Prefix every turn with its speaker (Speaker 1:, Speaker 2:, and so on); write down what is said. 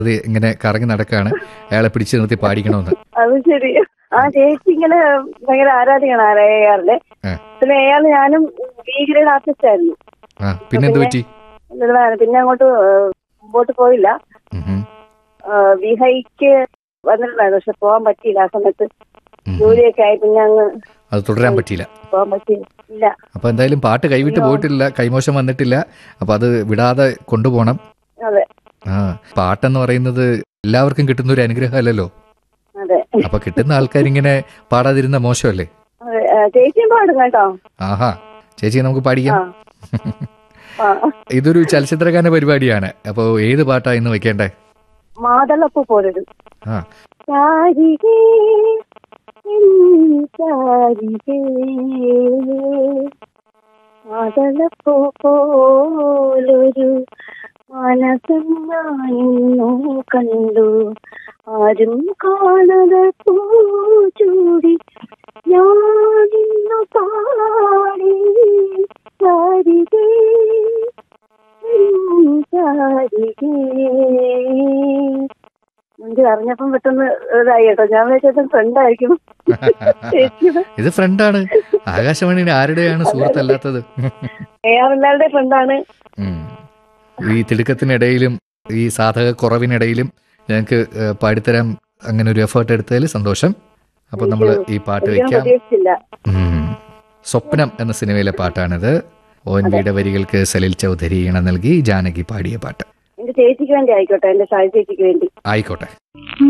Speaker 1: അത് ഇങ്ങനെ കറങ്ങി നടക്കാണ് അയാളെ പിടിച്ചു നിർത്തി പാടിക്കണമെന്ന്
Speaker 2: അത് ശരി ആ ചേച്ചി ഇങ്ങനെ ഭയങ്കര ആരാധികയാണ് ആർ എ ആറിന്റെ
Speaker 1: ആ.
Speaker 2: പിന്നെ അയാൾ ഞാനും ബി ഗ്രേഡ് ആർട്ടിസ്റ്റ് ആയിരുന്നു
Speaker 1: ആ പിന്നെ എന്ത് പറ്റി
Speaker 2: എന്നുള്ളതാണ് പിന്നെ അങ്ങോട്ട് ഏഹ്, മുമ്പോട്ട് പോയില്ല
Speaker 1: ഉം ഉം.
Speaker 2: ഏഹ്, ബി ഹൈക്ക് വന്നിട്ടുണ്ടായിരുന്നു പക്ഷെ പോകാൻ പറ്റിയില്ല ആ സമയത്ത്
Speaker 1: ഉം.
Speaker 2: ജോലിയൊക്കെ ആയി പിന്നെ അങ്ങ്
Speaker 1: അത് തുടരാൻ പറ്റിയില്ല
Speaker 2: പോകാൻ പറ്റിയില്ല ഇല്ല
Speaker 1: അപ്പൊ എന്തായാലും പാട്ട് കൈവിട്ട് പോയിട്ടില്ല കൈമോശം വന്നിട്ടില്ല അപ്പൊ അത് വിടാതെ കൊണ്ടുപോകണം
Speaker 2: അതെ
Speaker 1: ആ പാട്ടെന്ന് പറയുന്നത് എല്ലാവർക്കും കിട്ടുന്ന ഒരു അനുഗ്രഹമല്ലല്ലോ
Speaker 2: അതെ
Speaker 1: അപ്പൊ കിട്ടുന്ന ആൾക്കാരിങ്ങനെ പാടാതിരുന്ന മോശമല്ലേ
Speaker 2: അതെ ഏഹ്, ചേച്ചിയും പാടും കേട്ടോ
Speaker 1: ആഹാ ചേച്ചി നമുക്ക്
Speaker 2: ആ
Speaker 1: പാടിക്കാം
Speaker 2: ആ
Speaker 1: ഇതൊരു ചലച്ചിത്രഗാന പരിപാടിയാണ് അപ്പോ ഏത് പാട്ടാ ഇന്ന് വെക്കേണ്ടേ
Speaker 2: മാതളപ്പ് പോലൊരു
Speaker 1: ആ
Speaker 2: ചാരികേ എൻ ചാരികേ മാതളപ്പൂ പോലൊരു മനസ്സം ഞാനിന്നു കണ്ടു ആരും കാണാതെ പൂച്ചൂടി ഞാനിന്നു പാടി ചാരികേ എൻ ചാരികേ മുൻപ് അറിഞ്ഞപ്പം പെട്ടെന്ന് ഇതായി കേട്ടോ ഞാൻ വിചാരിച്ചത് ഫ്രണ്ടായിരിക്കും ചേച്ചിയുടെ
Speaker 1: ഇത് ഫ്രണ്ടാണ് ആകാശവാണി ആരുടെയാണ് സുഹൃത്തല്ലാത്തത്
Speaker 2: എ ആർ എല്ലാവരുടെ ഫ്രണ്ടാണ്
Speaker 1: ഉം. ഈ തിടുക്കത്തിനിടയിലും ഈ സാധക കുറവിനിടയിലും ഞങ്ങൾക്ക് ഏഹ്, പാടിത്തരാൻ അങ്ങനെ ഒരു എഫേർട്ട് എടുത്തതിൽ സന്തോഷം അപ്പൊ നമ്മൾ ഈ പാട്ട്
Speaker 2: ഒരിക്കലും
Speaker 1: വെക്കാം
Speaker 2: പ്രതീക്ഷിച്ചില്ല
Speaker 1: ഉം. സ്വപ്നം എന്ന സിനിമയിലെ പാട്ടാണിത് ഒ എൻ വിയുടെ വരികൾക്ക് സലിൽ ചൗധരി ഇണ നൽകി ജാനകി പാടിയ പാട്ട്
Speaker 2: എന്റെ ചേച്ചിക്ക് വേണ്ടി ആയിക്കോട്ടെ എന്റെ ഷാജി ചേച്ചിക്ക് വേണ്ടി
Speaker 1: ആയിക്കോട്ടെ